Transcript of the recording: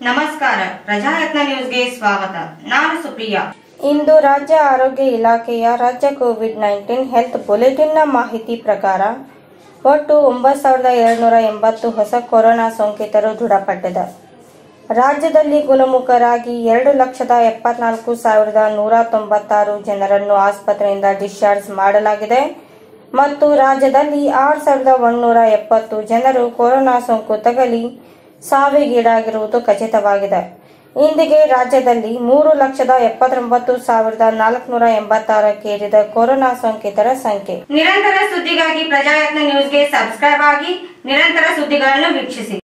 ನಮಸ್ಕಾರ ಪ್ರಜಾಯತ್ನ ನ್ಯೂಸ್ಗೆ ಸ್ವಾಗತ ನಾನು ಸುಪ್ರಿಯಾ ಇಂದು ರಾಜ್ಯ ಆರೋಗ್ಯ ಇಲಾಖೆಯ ರಾಜ್ಯ ಕೋವಿಡ್ ನೈನ್ಟೀನ್ ಹೆಲ್ತ್ ಬುಲೆಟಿನ್ನ ಮಾಹಿತಿ ಪ್ರಕಾರ ಒಟ್ಟು ಒಂಬತ್ತು ಸಾವಿರದ ಏಳುನೂರ ಎಂಬತ್ತು ಹೊಸ ಕೊರೋನಾ ಸೋಂಕಿತರು ದೃಢಪಟ್ಟಿದೆ ರಾಜ್ಯದಲ್ಲಿ ಗುಣಮುಖರಾಗಿ ಎರಡು ಲಕ್ಷದ ಎಪ್ಪತ್ನಾಲ್ಕು ಸಾವಿರದ ನೂರ ತೊಂಬತ್ತಾರು ಜನರನ್ನು ಆಸ್ಪತ್ರೆಯಿಂದ ಡಿಸ್ಚಾರ್ಜ್ ಮಾಡಲಾಗಿದೆ ಮತ್ತು ರಾಜ್ಯದಲ್ಲಿ ಆರು ಸಾವಿರದ ಒಂದೂರ ಎಪ್ಪತ್ತು ಜನರು ಕೊರೋನಾ ಸೋಂಕು ತಗಲಿ ಸಾವಿಗೀಡಾಗಿರುವುದು ಖಚಿತವಾಗಿದೆ ಇಂದಿಗೆ ರಾಜ್ಯದಲ್ಲಿ ಮೂರು ಲಕ್ಷದ ಎಪ್ಪತ್ತೊಂಬತ್ತು ಸಾವಿರದ ನಾಲ್ಕುನೂರ ಎಂಬತ್ತಾರಕ್ಕೇರಿದ ಕೊರೋನಾ ಸೋಂಕಿತರ ಸಂಖ್ಯೆ ನಿರಂತರ ಸುದ್ದಿಗಾಗಿ ಪ್ರಜಾಯತ್ನ ನ್ಯೂಸ್ಗೆ ಸಬ್ಸ್ಕ್ರೈಬ್ ಆಗಿ ನಿರಂತರ ಸುದ್ದಿಗಳನ್ನು ವೀಕ್ಷಿಸಿ